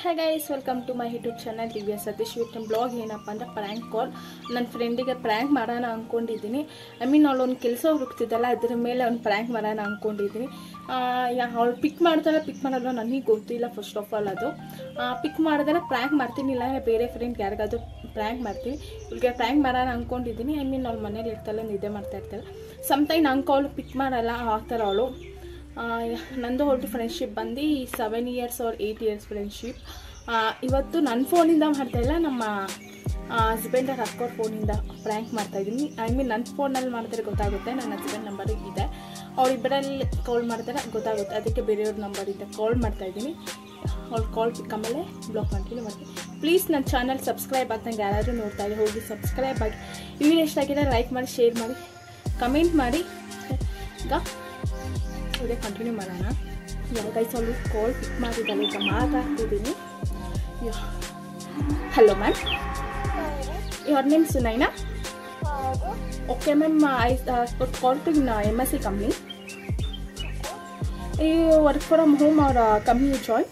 High guys welcome to my YouTube channel Divya Satish ಇವತ್ತಿನ blog ಏನಪ್ಪ ಅಂದರೆ ಪ್ರ್ಯಾಂಕ್ ಕಾಲ್ ನನ್ನ ಫ್ರೆಂಡಿಗೆ ಪ್ರ್ಯಾಂಕ್ ಮಾಡೋಣ ಅಂದ್ಕೊಂಡಿದ್ದೀನಿ ಐ ಮೀನ್ ಅವಳು ಒಂದು ಕೆಲಸ ಹುಡುಕ್ತಿದ್ದಲ್ಲ ಅದ್ರ ಮೇಲೆ ಅವ್ನು ಪ್ರ್ಯಾಂಕ್ ಮಾಡೋಣ ಅಂದ್ಕೊಂಡಿದ್ದೀನಿ ಅವಳು ಪಿಕ್ ಮಾಡ್ತಾಳೆ ಪಿಕ್ ಮಾಡೋದು ನನಗೆ ಗೊತ್ತಿಲ್ಲ ಫಸ್ಟ್ ಆಫ್ ಆಲ್ ಅದು ಪಿಕ್ ಮಾಡಿದ್ರೆ ಪ್ರ್ಯಾಂಕ್ ಮಾಡ್ತೀನಿ ಇಲ್ಲ ಬೇರೆ ಫ್ರೆಂಡ್ ಯಾರಿಗಾದ್ರೂ ಪ್ರ್ಯಾಂಕ್ ಮಾಡ್ತೀನಿ ಇವ್ಳಿಗೆ ಪ್ರ್ಯಾಂಕ್ ಮಾಡೋಣ ಅಂದ್ಕೊಂಡಿದ್ದೀನಿ ಐ ಮೀನ್ ಅವ್ಳು ಮನೇಲಿ ಇರ್ತಾಳೆ ನಿದ್ದೆ ಮಾಡ್ತಾ ಇರ್ತಾಳೆ ಸಮ್ಟೈಮ್ ನಂಗೆ ಅವಳು ಪಿಕ್ ಮಾಡಲ್ಲ ಆ ಥರ ಅವಳು ನಂದು ಹೊರಟು ಫ್ರೆಂಡ್ಶಿಪ್ ಬಂದು seven years or eight years friendship ಇವತ್ತು ನನ್ನ ಫೋನಿಂದ ಮಾಡ್ತಾಯಿಲ್ಲ ನಮ್ಮ ಹಸ್ಬೆಂಡರ್ ಅಕ್ಕೋರ್ ಫೋನಿಂದ ಪ್ರ್ಯಾಂಕ್ ಮಾಡ್ತಾಯಿದ್ದೀನಿ ಐ ಮೀನ್ ನನ್ನ ಫೋನಲ್ಲಿ ಮಾಡಿದ್ರೆ ಗೊತ್ತಾಗುತ್ತೆ ನನ್ನ ಹಸ್ಬೆಂಡ್ ನಂಬರ್ ಇದೆ ಅವರಿಬ್ಬರಲ್ಲಿ ಕಾಲ್ ಮಾಡಿದ್ರೆ ಗೊತ್ತಾಗುತ್ತೆ ಅದಕ್ಕೆ ಬೇರೆಯವ್ರ ನಂಬರಿಂದ ಕಾಲ್ ಮಾಡ್ತಾಯಿದ್ದೀನಿ ಅವ್ಳು ಕಾಲ್ ಪಿಕ್ ಆಮೇಲೆ ಬ್ಲಾಕ್ ಮಾಡ್ತೀನಿ ಮಾಡ್ತೀನಿ ಪ್ಲೀಸ್ ನನ್ನ ಚಾನಲ್ ಸಬ್ಸ್ಕ್ರೈಬ್ ಆಗ್ತಂಗೆ ಯಾರಾದರೂ ನೋಡ್ತಾ ಇದ್ದಾರೆ ಹೋಗಿ ಸಬ್ಸ್ಕ್ರೈಬ್ ಆಗಿ ಈ ವಿಡಿಯೋ ಎಷ್ಟಾಗಿದೆ ಲೈಕ್ ಮಾಡಿ ಶೇರ್ ಮಾಡಿ ಕಮೆಂಟ್ ಮಾಡಿ ಈಗ ವಿಡಿಯೋ ಕಂಟಿನ್ಯೂ ಮಾಡೋಣ ಇವಾಗ ಗೈಸ್ ಅವಳು ಕಾಲ್ ಪಿಕ್ ಮಾಡಿದ್ದಾಳೆ ಈಗ ಮಾತಾಡ್ತಿದ್ದೀನಿ hello ma'am your name Sunaina okay ma'am I call to in M S C company ಈ ವರ್ಕ್ ಫ್ರಮ್ ಹೋಮ್ ಅವರ company join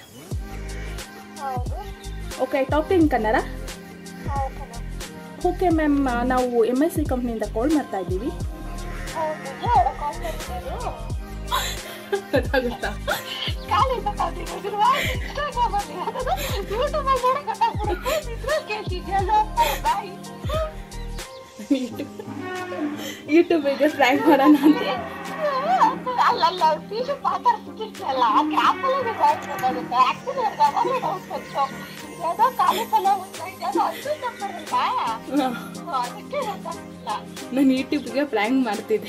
okay talk to in Kannada okay ma'am ನಾವು ಎಮ್ ಎಸ್ ಸಿ ಕಂಪ್ನಿಯಿಂದ ಕಾಲ್ ಮಾಡ್ತಾ ಇದ್ದೀವಿ ಗೊತ್ತಾಗುತ್ತಾ ಯೂಟ್ಯೂಬಿಗೆ ಫ್ರ್ಯಾಂಕ್ ಮಾಡೋಣ ಅಂತ ನಾನು ಯೂಟ್ಯೂಬ್ಗೆ ಪ್ರ್ಯಾಂಕ್ ಮಾಡ್ತಿದ್ದೆ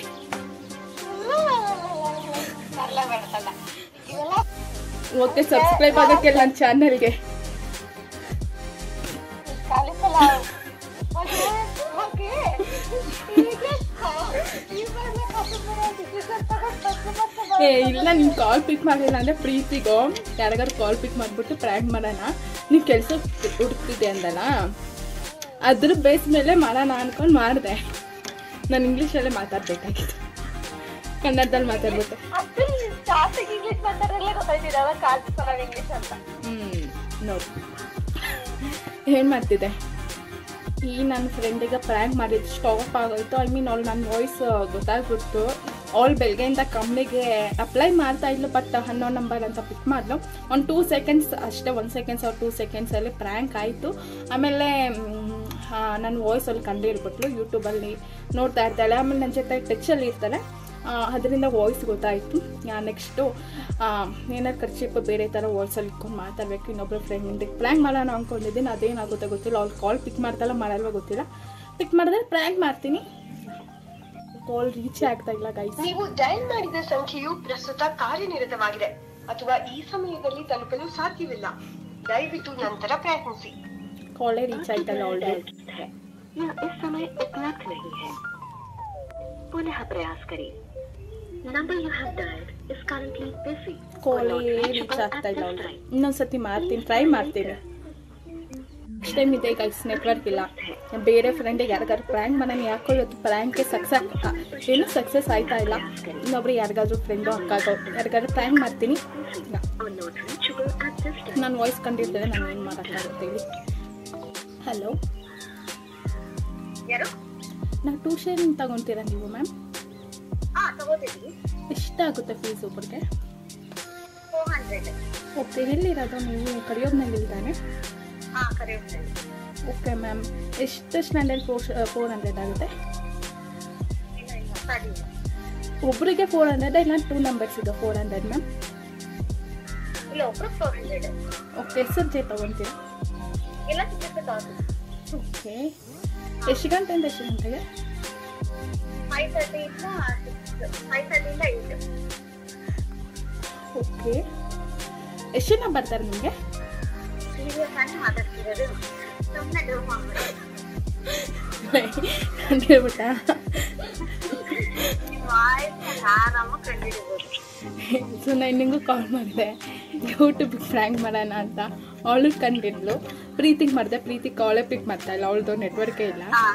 ಓಕೆ ಸಬ್ಸ್ಕ್ರೈಬ್ ಆಗೋಕ್ಕೆ ನನ್ನ ಚಾನಲ್ಗೆ ಏ ಇಲ್ಲ ನೀನು ಕಾಲ್ ಪಿಕ್ ಮಾಡಿಲ್ಲ ಅಂದರೆ ಪ್ರೀತಿಗೋ ಯಾರಿಗಾರು ಕಾಲ್ ಪಿಕ್ ಮಾಡಿಬಿಟ್ಟು ಪ್ರ್ಯಾಂಕ್ ಮಾಡೋಣ ನೀನು ಕೆಲಸ ಹುಡುಕ್ತಿದ್ದೆ ಅಂದಲ್ಲ ಅದ್ರ ಬೇಸ್ ಮೇಲೆ ಮಾಡೋಣ ಅನ್ಕೊಂಡು ಮಾಡಿದೆ ನಾನು ಇಂಗ್ಲೀಷಲ್ಲೇ ಮಾತಾಡಬೇಕಾಗಿತ್ತು ಕನ್ನಡದಲ್ಲಿ ಮಾತಾಡ್ಬಿಟ್ಟು ಹ್ಞೂ ನೋಡಿ ಏನು ಮಾಡ್ತಿದ್ದೆ ಈ ನನ್ನ ಫ್ರೆಂಡಿಗೆ ಪ್ರ್ಯಾಂಕ್ ಮಾಡಿದ್ದು ಸ್ಟಾಪ್ ಆಗೋಯ್ತು ಐ ಮೀನ್ ಅವ್ಳು ನನ್ನ ವಾಯ್ಸ್ ಗೊತ್ತಾಗ್ಬಿಟ್ಟು ಅವಳು ಬೆಳಗ್ಗೆಯಿಂದ ಕಂಪ್ನಿಗೆ ಅಪ್ಲೈ ಮಾಡ್ತಾ ಇದ್ಲು ಬಟ್ ಹನ್ನೊಂದು ನಂಬರ್ ಅಂತ ಪಿಕ್ ಮಾಡಿದ್ಲು ಒಂದು ಟೂ ಸೆಕೆಂಡ್ಸ್ ಅಷ್ಟೇ ಒಂದು ಸೆಕೆಂಡ್ಸ್ ಅವ್ರು ಟೂ ಸೆಕೆಂಡ್ಸಲ್ಲಿ ಪ್ರ್ಯಾಂಕ್ ಆಯಿತು ಆಮೇಲೆ ನನ್ನ ವಾಯ್ಸಲ್ಲಿ ಕಂಡು ಹಿಡ್ಬಿಟ್ಲು ಯೂಟ್ಯೂಬಲ್ಲಿ ನೋಡ್ತಾ ಇರ್ತಾಳೆ ಆಮೇಲೆ ನನ್ನ ಜೊತೆ ಟಚಲ್ಲಿ ಇರ್ತಾಳೆ ಅದರಿಂದ ವಾಯ್ಸ್ ಗೊತ್ತಾಯಿತು ನೆಕ್ಸ್ಟು ಏನಾದ್ರು ಖರ್ಚಿಪ್ ಬೇರೆ ಥರ ವಾಯ್ಸಲ್ಲಿ ಇಟ್ಕೊಂಡು ಮಾತಾಡಬೇಕು ಇನ್ನೊಬ್ಬರು ಫ್ರೆಂಡಿಗೆ ಪ್ರ್ಯಾಂಕ್ ಮಾಡೋಣ ಅಂದ್ಕೊಂಡಿದ್ದೀನಿ ಅದೇನಾಗುತ್ತೆ ಗೊತ್ತಿಲ್ಲ ಅವ್ಳು ಕಾಲ್ ಪಿಕ್ ಮಾಡ್ತಾಯಿಲ್ಲ ಮಾಡಲ್ವ ಗೊತ್ತಿಲ್ಲ ಪಿಕ್ ಮಾಡಿದ್ರೆ ಪ್ರ್ಯಾಂಕ್ ಮಾಡ್ತೀನಿ ಕಾಲ್ ರೀಚ್ ಆಗ್ತಾ ಇಲ್ಲ ಗೈಸ್ ನೀವು ಡಯಲ್ ಮಾಡಿದ ಸಂಖ್ಯೆಯು ಪ್ರಸ್ತುತ ಕಾರ್ಯನಿರತವಾಗಿದೆ ಅಥವಾ ಈ ಸಮಯದಲ್ಲಿ ತಲುಪಲು ಸಾಧ್ಯವಿಲ್ಲ ದಯವಿಟ್ಟು ನಂತರ ಪ್ರಯತ್ನಿಸಿ ಕಾಲೇ ರೀಚ್ ಆಯ್ತಲ್ಲ ಆಲ್ರೆಡಿ यह इस समय उपलब्ध नहीं है पुनः प्रयास करें number you have dialled is currently busy ಕಾಲೇ ರೀಚ್ ಆಗ್ತಾ ಇಲ್ಲ ಆಲ್ರೆಡಿ ಇನ್ನೊಂದ್ಸತಿ ಮಾಡ್ತೀನಿ ಟ್ರೈ ಮಾಡ್ತೀನಿ ನೆಕ್ಸ್ಟ್ ಟೈಮ್ ಇದೆ ಗೈಸ್ ನೆಟ್ವರ್ಕ್ ಇಲ್ಲ ಬೇರೆ ಫ್ರೆಂಡಿಗೆ ಯಾರಿಗಾದ್ರು ಪ್ರ್ಯಾಂಕ್ ಮಾಡೋಣ ಯಾಕೋ ಇವತ್ತು ಪ್ರ್ಯಾಂಕ್ಗೆ ಸಕ್ಸಸ್ ಏನು ಸಕ್ಸಸ್ ಆಯ್ತಾ ಇಲ್ಲ ಇನ್ನೊಬ್ರು ಯಾರಿಗಾದ್ರೂ ಫ್ರೆಂಡು ಅಕ್ಕಾಗೋ ಯಾರಿಗಾದ್ರೂ ಪ್ರ್ಯಾಂಕ್ ಮಾಡ್ತೀನಿ ಇಲ್ಲ or not reachable at this time. ನಾನು ವಾಯ್ಸ್ ಕಂಡಿರ್ತೇನೆ ನಾನು ಏನು ಮಾಡೋಕ್ಕಾಗುತ್ತೆ ಹೇಳಿ ಹಲೋ ಯಾರು ನಾ ಟ್ಯೂಷನ್ ತಗೊತೀರಾ ನೀವು ಮ್ಯಾಮ್ ಹಾ ತಗೋತಿದ್ವಿ ಎಷ್ಟಾಗುತ್ತೆ ಫೀಸ್ ಒಬ್ಬರಿಗೆ ಫೋರ್ ಹಂಡ್ರೆಡ್ ಓಕೆ ಎಲ್ಲಿರೋದು ನೀವು ಕಡಿಯೋದ್ನಲ್ಲಿ ಇದ್ದಾನೆ ಹಾ ಕರೆಯುತ್ತೆ ಓಕೆ ಮ್ಯಾಮ್ ಎಷ್ಟು ಸ್ಟ್ಯಾಂಡರ್ಡ್ ಫೋರ್ ಫೋರ್ ಹಂಡ್ರೆಡ್ ಆಗುತ್ತೆ ಇಲ್ಲ ಇಲ್ಲ ಸರಿ ಒಬ್ಬರಿಗೆ ಫೋರ್ ಹಂಡ್ರೆಡ್ ಇಲ್ಲ ಟೂ ನಂಬರ್ಸ್ ಇದೆ ಫೋರ್ ಹಂಡ್ರೆಡ್ ಮ್ಯಾಮ್ ಇಲ್ಲ ಒಬ್ರು ಫೋರ್ ಹಂಡ್ರೆಡ್ ಓಕೆ ಸಬ್ಜೆಕ್ಟ್ ತೊಗೊತೀರಾ ಎಲ್ಲ ಸಬ್ಜೆಕ್ಟ್ ತಗೋತೀವಿ ಓಕೆ ಎಷ್ಟು ಗಂಟೆಯಿಂದ ಎಷ್ಟು ಗಂಟೆಗೆ ಫೈವ್ ತರ್ಟಿಯಿಂದ ಫೈವ್ ತರ್ಟಿಯಿಂದ ಏಟ್ ಓಕೆ ಎಷ್ಟು ಜನ ಬರ್ತಾರೆ ನಿಮಗೆ ಸೀರಿಯಸ್ ಆಗಿ ಮಾತಾಡ್ತಿರೋದು ಸುಮ್ಮನೆ ಡೌ ಮಾಡ್ಬೇಡಿ ಹೇಳ್ಬಿಟ್ಟಾ ನಿಮ್ಮ ವಾಯ್ಸ್ ಆರಾಮಾಗಿ ಕಂಡಿಡ್ಬೋದು ಸೊ ನಾನು ನಿಂಗೂ ಕಾಲ್ ಮಾಡಿದೆ ಯೂಟ್ಯೂಬಿಗೆ ಫ್ರ್ಯಾಂಕ್ ಮಾಡೋಣ ಅಂತ ಅವಳು ಕಂಡಿದ್ಲು ಪ್ರೀತಿಗೆ ಮಾಡಿದೆ ಪ್ರೀತಿ ಕಾಲೇ ಪಿಕ್ ಮಾಡ್ತಾ ಇಲ್ಲ ಅವಳದು ನೆಟ್ವರ್ಕೇ ಇಲ್ಲ ಹಾ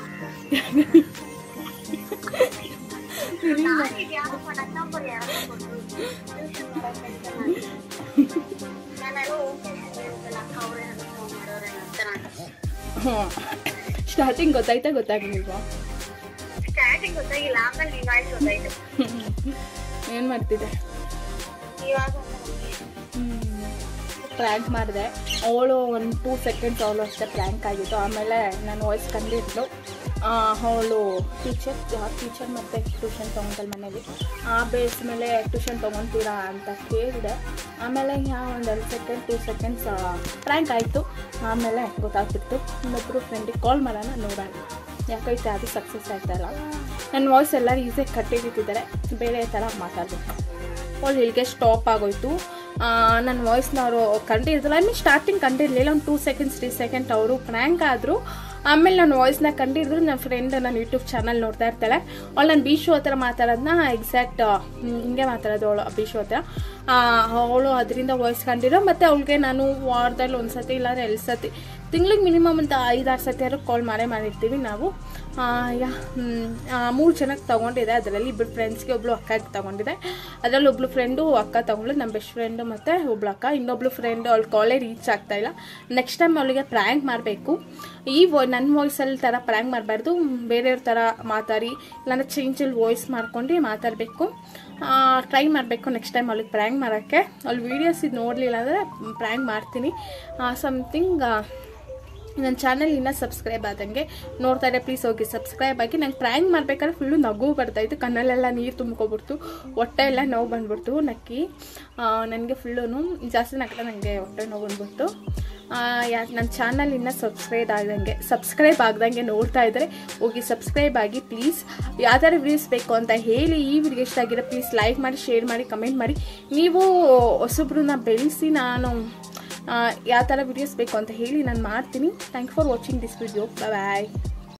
ನಾನೀಗ ಯಾರೋ ಫೋನ್ ನಂಬರ್ ಯಾರೋ ಕೊಟ್ಟು ಟ್ಯೂಷನ್ ಮಾಡಕ್ಕೆ ನಾನು ನಾನು ಓಕೆ ಹೇಳ್ತಲ್ಲ ಅವರೇ ನನಗೆ ಫೋನ್ ಮಾಡೋರೆ ಅಂತ ನಾನು ಸ್ಟಾರ್ಟಿಂಗ್ ಗೊತ್ತಾಯ್ತಾ ಗೊತ್ತಾಗ್ಲಿಲ್ವಾ ಸ್ಟಾರ್ಟಿಂಗ್ ಗೊತ್ತಾಗಿಲ್ಲ ಆಮೇಲೆ ನಿಮ್ಮ ವಾಯ್ಸ್ ಗೊತ್ತಾಯ್ತು ಏನು ಮಾಡ್ತಿದ್ದೆ ಇವಾಗ ಪ್ರ್ಯಾಂಕ್ ಮಾಡಿದೆ ಅವಳು ಒಂದು ಟೂ ಸೆಕೆಂಡ್ಸ್ ಅವಳು ಅಷ್ಟೇ ಪ್ರ್ಯಾಂಕ್ ಆಗಿತ್ತು ಆಮೇಲೆ ನಾನು ವಾಯ್ಸ್ ಕಂಡಿದ್ಲು ಅವಳು ಟೀಚರ್ ಟೀಚರ್ ಮತ್ತು ಟ್ಯೂಷನ್ ತೊಗೊಂಡಲ್ ಮನೇಲಿ ಆ ಬೇಸ್ ಮೇಲೆ ಟ್ಯೂಷನ್ ತೊಗೊತೀರಾ ಅಂತ ಕೇಳಿದೆ ಆಮೇಲೆ ಯಾವ ಒಂದು ಎರಡು ಸೆಕೆಂಡ್ ಟೂ ಸೆಕೆಂಡ್ಸ್ ಪ್ರ್ಯಾಂಕ್ ಆಯಿತು ಆಮೇಲೆ ಗೊತ್ತಾಗ್ತಿತ್ತು ಇನ್ನೊಬ್ಬರು ಫ್ರೆಂಡಿಗೆ ಕಾಲ್ ಮಾಡೋಣ ನೋಡೋಣ ಯಾಕೈತೆ ಅದು ಸಕ್ಸಸ್ ಆಯ್ತಲ್ಲ ನನ್ನ ವಾಯ್ಸ್ ಎಲ್ಲರೂ ಈಸಿಯಾಗಿ ಕಟ್ಟಿಟ್ಟಿದ್ದಾರೆ ಬೇರೆ ಥರ ಮಾತಾಡಬೇಕು ಅವಳು ಇಲ್ಲಿಗೆ ಸ್ಟಾಪ್ ಆಗೋಯ್ತು ನನ್ನ ವಾಯ್ಸ್ನ ಅವರು ಕಂಡಿದ್ದಿಲ್ಲ ಐ ಮೀನ್ ಸ್ಟಾರ್ಟಿಂಗ್ ಕಂಡಿರಲಿಲ್ಲ ಒಂದು ಟೂ ಸೆಕೆಂಡ್ಸ್ ತ್ರೀ ಸೆಕೆಂಡ್ ಅವರು ಪ್ರ್ಯಾಂಕ್ ಆದರು ಆಮೇಲೆ ನನ್ನ ವಾಯ್ಸ್ನ ಕಂಡಿದ್ರು ನನ್ನ ಫ್ರೆಂಡ್ ನನ್ನ ಯೂಟ್ಯೂಬ್ ಚಾನಲ್ ನೋಡ್ತಾ ಇರ್ತಾಳೆ ಅವಳು ನಾನು ಬೀಶು ಹತ್ರ ಮಾತಾಡೋದನ್ನ ಎಕ್ಸಾಕ್ಟ್ ಹಿಂಗೆ ಮಾತಾಡೋದು ಅವಳು ಬೀಶು ಹತ್ರ ಅವಳು ಅದರಿಂದ ವಾಯ್ಸ್ ಕಂಡಿರೋ ಮತ್ತು ಅವಳಿಗೆ ನಾನು ವಾರದಲ್ಲಿ ಒಂದು ಸತಿ ಇಲ್ಲಾಂದ್ರೆ ಎರಡು ಸತಿ ತಿಂಗ್ಳಿಗೆ ಮಿನಿಮಮ್ ಅಂತ ಐದಾರು ಸತಿ ಆದ್ರೂ ಕಾಲ್ ಮಾಡೇ ಮಾಡಿರ್ತೀವಿ ನಾವು ಆ, ಯಾ ಮೂರು ಜನಕ್ಕೆ ತೊಗೊಂಡಿದೆ ಅದರಲ್ಲಿ ಇಬ್ಬರು ಫ್ರೆಂಡ್ಸ್ಗೆ ಒಬ್ಳು ಅಕ್ಕಗೆ ತೊಗೊಂಡಿದೆ ಅದರಲ್ಲಿ ಒಬ್ಳು ಫ್ರೆಂಡು ಅಕ್ಕ ತೊಗೊಂಡು ನಮ್ಮ ಬೆಸ್ಟ್ ಫ್ರೆಂಡು ಮತ್ತು ಒಬ್ಳು ಅಕ್ಕ ಇನ್ನೊಬ್ಳು ಫ್ರೆಂಡ್ ಅವಳು ಕಾಲೇ ರೀಚ್ ಆಗ್ತಾ ಇಲ್ಲ ನೆಕ್ಸ್ಟ್ ಟೈಮ್ ಅವಳಿಗೆ ಪ್ರ್ಯಾಂಕ್ ಮಾಡಬೇಕು ಈ ವೊ ನನ್ನ ವಾಯ್ಸಲ್ಲಿ ಥರ ಪ್ರ್ಯಾಂಕ್ ಮಾಡಬಾರ್ದು ಬೇರೆಯವ್ರ ಥರ ಮಾತಾಡಿ ಇಲ್ಲಾಂದ್ರೆ ಚೇಂಜಲ್ಲಿ ವಾಯ್ಸ್ ಮಾಡ್ಕೊಂಡು ಮಾತಾಡಬೇಕು ಟ್ರೈ ಮಾಡಬೇಕು ನೆಕ್ಸ್ಟ್ ಟೈಮ್ ಅವಳಿಗೆ ಪ್ರ್ಯಾಂಕ್ ಮಾಡೋಕ್ಕೆ ಅವಳು ವೀಡಿಯೋಸ್ ಇದು ನೋಡಲಿಲ್ಲ ಅಂದರೆ ಪ್ರ್ಯಾಂಕ್ ಮಾಡ್ತೀನಿ ಸಮಥಿಂಗ್ ನನ್ನ ಚಾನಲ್ ಇನ್ನೂ ಸಬ್ಸ್ಕ್ರೈಬ್ ಆದಂಗೆ ನೋಡ್ತಾ ಇದ್ದೆ ಪ್ಲೀಸ್ ಹೋಗಿ ಸಬ್ಸ್ಕ್ರೈಬ್ ಆಗಿ ನಂಗೆ ಪ್ರ್ಯಾಂಕ್ ಮಾಡ್ಬೇಕಾದ್ರೆ ಫುಲ್ಲು ನಗು ಬರ್ತಾಯಿತ್ತು ಕಣ್ಣಲ್ಲೆಲ್ಲ ನೀರು ತುಂಬ್ಕೊಬಿಡ್ತು ಹೊಟ್ಟೆ ಎಲ್ಲ ನೋವು ಬಂದ್ಬಿಡ್ತು ನಕ್ಕಿ ನನಗೆ ಫುಲ್ಲು ಜಾಸ್ತಿ ನಕ್ಕ ನನಗೆ ಹೊಟ್ಟೆ ನೋವು ಬಂದ್ಬಿಡ್ತು ಯಾಕೆ ನನ್ನ ಚಾನಲ್ ಇನ್ನೂ ಸಬ್ಸ್ಕ್ರೈಬ್ ಆಗ್ದಂಗೆ ಸಬ್ಸ್ಕ್ರೈಬ್ ಆಗ್ದಂಗೆ ನೋಡ್ತಾ ಇದ್ದರೆ ಹೋಗಿ ಸಬ್ಸ್ಕ್ರೈಬ್ ಆಗಿ ಪ್ಲೀಸ್ ಯಾವ್ದಾರು ವೀಡಿಯೋಸ್ ಬೇಕು ಅಂತ ಹೇಳಿ ಈ ವಿಡಿಯೋ ಇಷ್ಟ ಆಗಿರೋ ಪ್ಲೀಸ್ ಲೈಕ್ ಮಾಡಿ ಶೇರ್ ಮಾಡಿ ಕಮೆಂಟ್ ಮಾಡಿ ನೀವು ಹೊಸೊಬ್ರನ್ನ ಬೆಳೆಸಿ ನಾನು ಯಾವ ಥರ ವಿಡಿಯೋಸ್ ಬೇಕು ಅಂತ ಹೇಳಿ ನಾನು ಮಾಡ್ತೀನಿ thank for watching this video bye